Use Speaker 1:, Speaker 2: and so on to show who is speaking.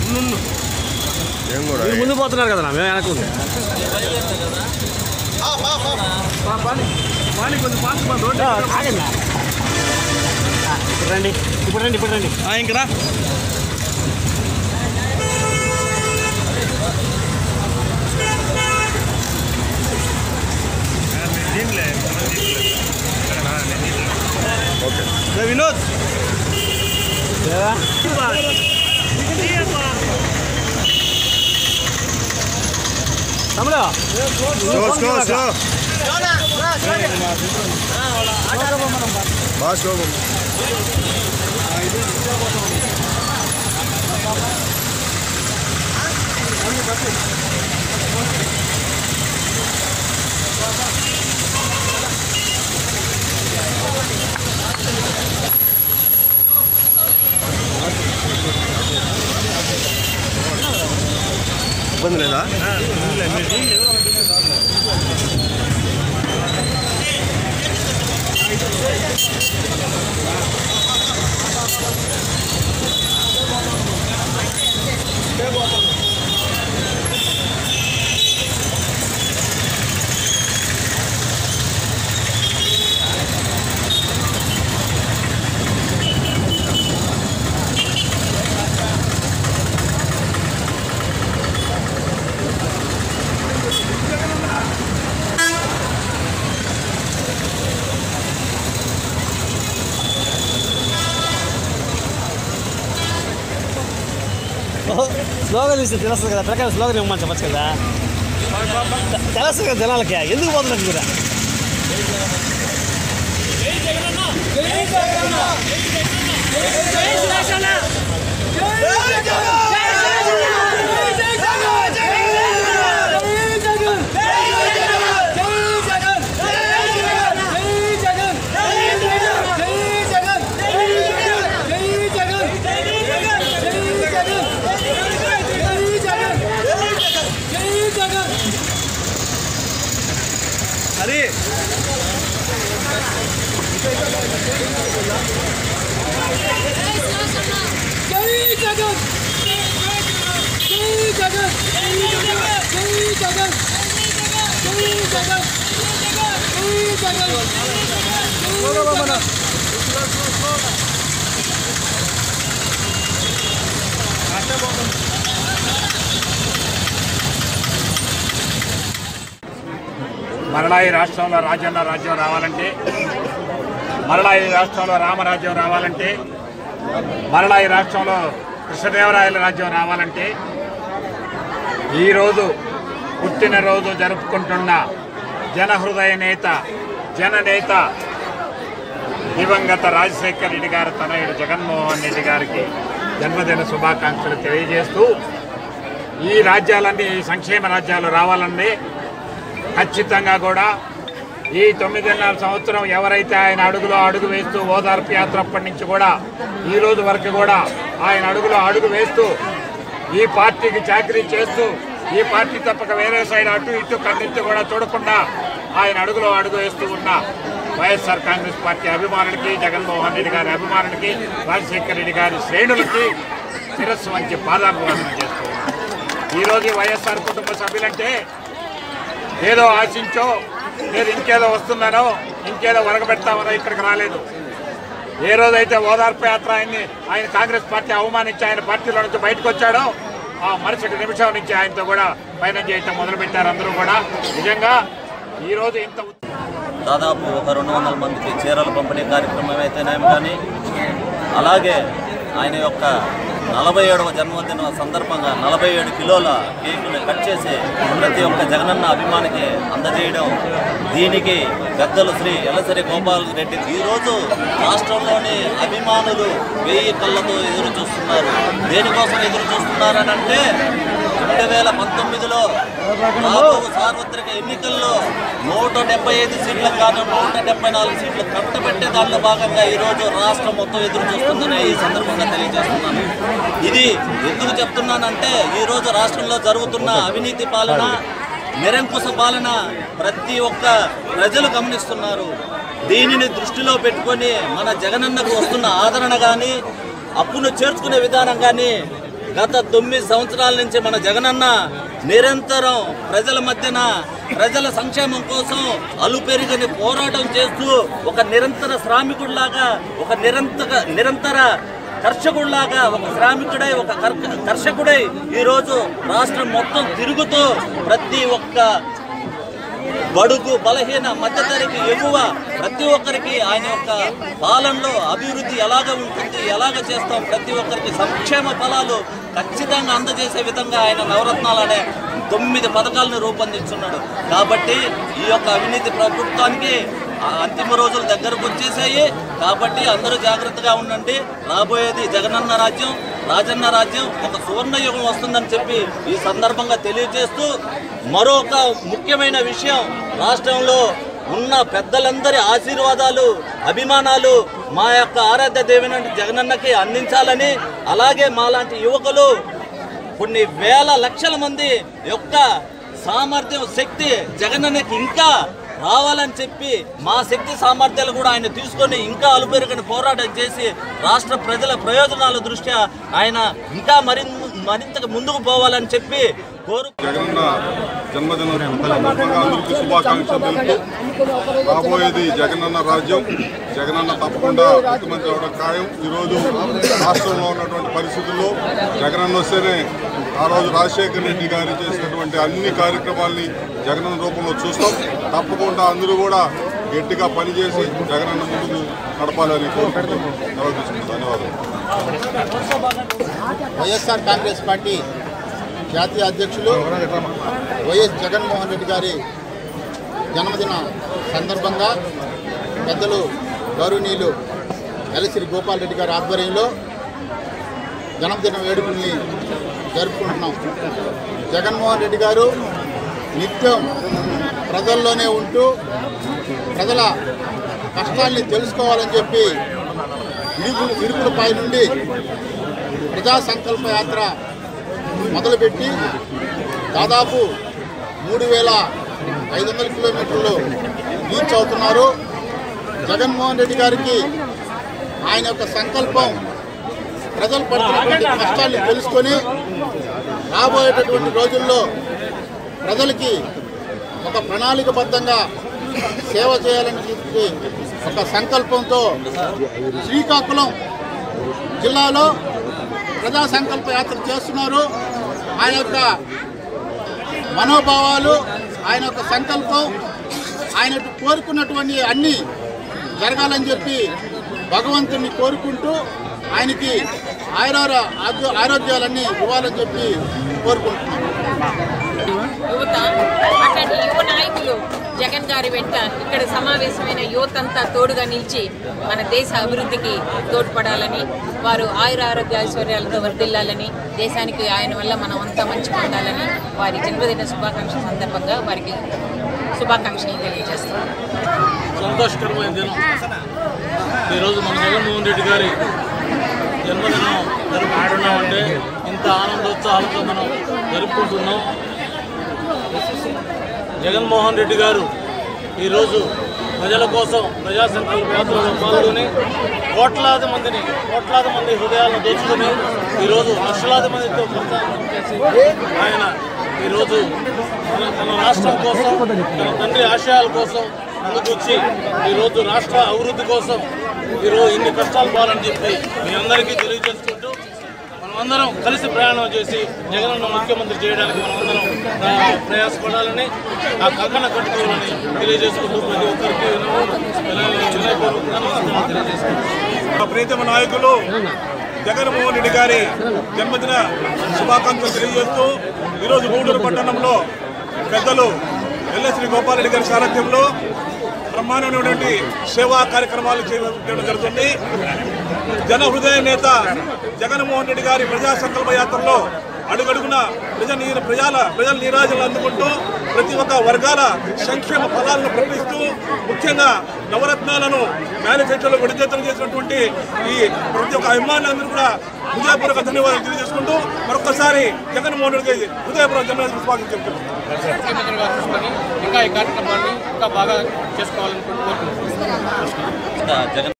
Speaker 1: ఏం కూడా
Speaker 2: మీరు ముందు పోతున్నారు కదా మేము వెనక ఉంది ఆగండి ఆ, ఇప్పుడు రండి ఇప్పుడు రండి ఇప్పుడు రండి
Speaker 3: ఇంకరా
Speaker 1: ఓకే
Speaker 3: వినోద్
Speaker 2: లేదా? తమ్ముడు
Speaker 1: స్లో స్లో స్లో బాగా స్లో ఇబ్బంది లేదా
Speaker 2: స్లోగన్ ఇస్తే తెలుస్తుంది కదా ప్రకారం స్లోగన్ ఇవ్వమని చెప్పచ్చు కదా తెలుస్తుంది కదా జనాలకి ఎందుకు పోతున్నారు మీరు
Speaker 3: హరి
Speaker 4: మరలా ఈ రాష్ట్రంలో రాజన్న రాజ్యం రావాలంటే మరలా ఈ రాష్ట్రంలో రామరాజ్యం రావాలంటే మరలా ఈ రాష్ట్రంలో కృష్ణదేవరాయల రాజ్యం రావాలంటే ఈరోజు పుట్టినరోజు జరుపుకుంటున్న జనహృదయ నేత జననేత దివంగత రాజశేఖర్ రెడ్డి గారి తనయుడు జగన్మోహన్ రెడ్డి గారికి జన్మదిన శుభాకాంక్షలు తెలియజేస్తూ ఈ రాజ్యాలన్నీ ఈ సంక్షేమ రాజ్యాలు రావాలంటే ఖచ్చితంగా కూడా ఈ తొమ్మిదిన్నర సంవత్సరం ఎవరైతే ఆయన అడుగులో అడుగు వేస్తూ ఓదార్పు యాత్ర అప్పటి నుంచి కూడా ఈ రోజు వరకు కూడా ఆయన అడుగులో అడుగు వేస్తూ ఈ పార్టీకి చాకరీ చేస్తూ ఈ పార్టీ తప్పక వేరే సైడ్ అటు ఇటు కన్నెత్తి కూడా చూడకుండా ఆయన అడుగులో అడుగు వేస్తూ ఉన్న వైఎస్ఆర్ కాంగ్రెస్ పార్టీ అభిమానులకి జగన్మోహన్ రెడ్డి గారి అభిమానులకి రాజశేఖర రెడ్డి గారి శ్రేణులకి శిరస్సు వంచి పాదాభివాదన చేస్తూ ఉన్నాం. ఈరోజు ఈ వైఎస్ఆర్ కుటుంబ సభ్యులంటే ఏదో ఆశించో లేదు ఇంకేదో వస్తుందనో ఇంకేదో వరగబెడతామనో ఇక్కడికి రాలేదు ఏ రోజైతే ఓదార్పు యాత్ర ఆయన్ని ఆయన కాంగ్రెస్ పార్టీ అవమానించి ఆయన పార్టీలో నుంచి బయటకు వచ్చాడో ఆ మరుసటి నిమిషం నుంచి ఆయనతో కూడా పయనం చేయటం మొదలుపెట్టారు అందరూ కూడా నిజంగా ఈరోజు ఇంత ఉత్-
Speaker 5: దాదాపు ఒక రెండు వందల మందికి చీరల పంపిణీ కార్యక్రమం అయితేనేమి కానీ అలాగే ఆయన యొక్క నలభై ఏడవ జన్మదిన సందర్భంగా నలభై ఏడు కిలోల కేకుని కట్ చేసి ప్రతి ఒక్క జగనన్న అభిమానికి అందజేయడం దీనికి పెద్దలు శ్రీ ఎల్లసరి గోపాల్ రెడ్డి ఈరోజు రాష్ట్రంలోని అభిమానులు వెయ్యి కళ్ళతో ఎదురు చూస్తున్నారు దేనికోసం ఎదురు చూస్తున్నారనంటే రెండు వేల పంతొమ్మిదిలో రాబోవు సార్వత్రిక ఎన్నికల్లో నూట డెబ్బై ఐదు సీట్లకు కాదు నూట డెబ్బై నాలుగు సీట్లు కట్టబెట్టే దానిలో భాగంగా ఈరోజు రాష్ట్రం మొత్తం ఎదురు చూస్తుందని ఈ సందర్భంగా తెలియజేస్తున్నాను ఇది ఎందుకు చెప్తున్నానంటే ఈరోజు రాష్ట్రంలో జరుగుతున్న అవినీతి పాలన నిరంకుశ పాలన ప్రతి ఒక్క ప్రజలు గమనిస్తున్నారు దీనిని దృష్టిలో పెట్టుకొని మన జగనన్నకు వస్తున్న ఆదరణ కానీ అప్పును చేర్చుకునే విధానం కానీ గత తొమ్మిది సంవత్సరాల నుంచి మన జగనన్న నిరంతరం ప్రజల మధ్యన ప్రజల సంక్షేమం కోసం అలుపెరుగని పోరాటం చేస్తూ ఒక నిరంతర శ్రామికుడిలాగా ఒక నిరంతర నిరంతర కర్షకుడిలాగా ఒక శ్రామికుడై ఒక కర్క- కర్షకుడై ఈరోజు రాష్ట్రం మొత్తం తిరుగుతూ ప్రతి ఒక్క బడుగు బలహీన మధ్యతరగతి ఎగువ ప్రతి ఒక్కరికి ఆయన యొక్క పాలనలో అభివృద్ధి ఎలాగ ఉంటుంది ఎలాగ చేస్తాం ప్రతి ఒక్కరికి సంక్షేమ ఫలాలు ఖచ్చితంగా అందజేసే విధంగా ఆయన నవరత్నాలు అనే తొమ్మిది పథకాలను రూపొందించున్నాడు కాబట్టి ఈ యొక్క అవినీతి ప్రభుత్వానికి ఆ అంతిమ రోజులు దగ్గరకు వచ్చేసాయి కాబట్టి అందరూ జాగ్రత్తగా ఉండండి రాబోయేది జగనన్న రాజ్యం రాజన్న రాజ్యం ఒక సువర్ణ యుగం వస్తుందని చెప్పి ఈ సందర్భంగా తెలియజేస్తూ మరొక ముఖ్యమైన విషయం రాష్ట్రంలో ఉన్న పెద్దలందరి ఆశీర్వాదాలు అభిమానాలు మా యొక్క ఆరాధ్య దేవినంటి జగనన్నకి అందించాలని అలాగే మాలాంటి యువకులు కొన్ని వేల లక్షల మంది యొక్క సామర్థ్యం శక్తి జగనన్నకి ఇంకా రావాలని చెప్పి మా శక్తి సామర్థ్యాలు కూడా ఆయన తీసుకొని ఇంకా అలుపెరుగని పోరాటం చేసి రాష్ట్ర ప్రజల ప్రయోజనాల దృష్ట్యా ఆయన ఇంకా మరింత మరింతగా ముందుకు పోవాలని చెప్పి కోరు
Speaker 1: జగనన్న జన్మదిన సందర్భంగా అందరికీ శుభాకాంక్షలు తెలుపుతూ రాబోయేది జగనన్న రాజ్యం జగనన్న తప్పకుండా ముఖ్యమంత్రి అవడం ఖాయం ఈరోజు రాష్ట్రంలో ఉన్నటువంటి పరిస్థితుల్లో జగనన్న వస్తేనే ఆ రోజు రాజశేఖర రెడ్డి గారు చేసినటువంటి అన్ని కార్యక్రమాల్ని జగనన్న రూపంలో చూస్తాం తప్పకుండా అందరూ కూడా గట్టిగా పనిచేసి జగనన్న ముందుకు నడపాలని కోరుకుంటూ సెలవు తీసుకుంటాం ధన్యవాదాలు
Speaker 3: వైఎస్ఆర్ కాంగ్రెస్ పార్టీ జాతీయ అధ్యక్షులు వైఎస్ జగన్మోహన్ రెడ్డి గారి జన్మదిన సందర్భంగా పెద్దలు గౌరవనీయులు ఎలసిరి గోపాల్ రెడ్డి గారి ఆధ్వర్యంలో జన్మదిన వేడుకల్ని జరుపుకుంటున్నాం జగన్మోహన్ రెడ్డి గారు నిత్యం ప్రజల్లోనే ఉంటూ ప్రజల కష్టాల్ని తెలుసుకోవాలని చెప్పి ఇడుగులు ఇడుగులపై నుండి ప్రజా సంకల్ప యాత్ర మొదలుపెట్టి దాదాపు మూడు వేల ఐదు వందల కిలోమీటర్లు రీచ్ అవుతున్నారు జగన్మోహన్ రెడ్డి గారికి ఆయన యొక్క సంకల్పం ప్రజలు పడుతున్నటువంటి కష్టాన్ని తెలుసుకొని రాబోయేటటువంటి రోజుల్లో ప్రజలకి ఒక ప్రణాళికబద్ధంగా సేవ చేయాలని చెప్పి ఒక సంకల్పంతో శ్రీకాకుళం జిల్లాలో ప్రజా సంకల్ప యాత్ర చేస్తున్నారు ఆయన యొక్క మనోభావాలు ఆయన యొక్క సంకల్పం ఆయన కోరుకున్నటువంటి అన్ని జరగాలని చెప్పి భగవంతుని కోరుకుంటూ ఆయనకి ఆయురార ఆరో- ఆరోగ్యాలన్నీ ఇవ్వాలని చెప్పి కోరుకుంటున్నాం
Speaker 6: యువత అట్లాంటి యువ నాయకులు జగన్ గారి వెంట ఇక్కడ సమావేశమైన యువత అంతా తోడుగా నిలిచి మన దేశ అభివృద్ధికి తోడ్పడాలని వారు ఆయుర ఆరోగ్య ఐశ్వర్యాలతో వర్ధిల్లాలని దేశానికి ఆయన వల్ల మనం అంతా మంచి పొందాలని వారి జన్మదిన శుభాకాంక్షల సందర్భంగా వారికి శుభాకాంక్షలు తెలియజేస్తాం
Speaker 7: సంతోషకరమైన దినం ఈరోజు మన జగన్మోహన్ రెడ్డి గారి జన్మదినం జరుపుకుంటున్నామంటే ఇంత ఆనందోత్సాహాలతో మనం జరుపుకుంటున్నాం జగన్మోహన్ రెడ్డి గారు ఈరోజు ప్రజల కోసం ప్రజా సంకల్ప యాత్రలో పాల్గొని కోట్లాది మందిని కోట్లాది మంది హృదయాలను దోచుకుని ఈరోజు లక్షలాది మందితో ప్రచారం చేసి ఆయన ఈరోజు తన తన రాష్ట్రం కోసం తన తండ్రి ఆశయాల కోసం ముందుకొచ్చి ఈరోజు రాష్ట్ర అభివృద్ధి కోసం ఈరోజు ఇన్ని కష్టాలు పోవాలని చెప్పి మీ అందరికీ తెలియజేసుకుంటూ మనమందరం కలిసి ప్రయాణం చేసి జగనన్న ముఖ్యమంత్రి చేయడానికి మనమందరం ఆ, ప్రయాసపడాలని ఆ కంకణ కట్టుకోవాలని తెలియజేసుకుంటూ ప్రతి ఒక్కరికి వినయ- వినయపూర్వకంగా నమస్కారం తెలియజేసుకుంటాం
Speaker 8: మా ప్రీతమ నాయకులు జగన్మోహన్ రెడ్డి గారి జన్మదిన శుభాకాంక్షలు తెలియజేస్తూ ఈరోజు గూడూరు పట్టణంలో పెద్దలు ఎల్ఎస్వి గోపాలరెడ్డి గారి సారథ్యంలో బ్రహ్మాండమైనటువంటి సేవా కార్యక్రమాలు చేయడం జరుగుతుంది జన హృదయ నేత జగన్మోహన్ రెడ్డి గారి ప్రజా సంకల్ప యాత్రలో అడుగడుగున ప్రజ నీ- ప్రజల ప్రజల నీరాజులు అందుకుంటూ ప్రతి ఒక్క వర్గాల సంక్షేమ ఫలాలను ప్రకటిస్తూ ముఖ్యంగా నవరత్నాలను మేనిఫెస్టోలో విడుదల చేసినటువంటి ఈ ప్రతి ఒక్క అభిమానులందరూ కూడా హృదయపూర్వక ధన్యవాదాలు తెలియజేసుకుంటూ మరొకసారి జగన్మోహన్ రెడ్డి గారి హృదయపూర్వక ధన్యవాదాలు స్వాగతం చెప్తున్నాను
Speaker 7: ముఖ్యమంత్రి గారు చూసుకొని ఇంకా ఈ కార్యక్రమాన్ని ఇంకా బాగా చేసుకోవాలని కోరుకుంటున్నాం
Speaker 5: జగన్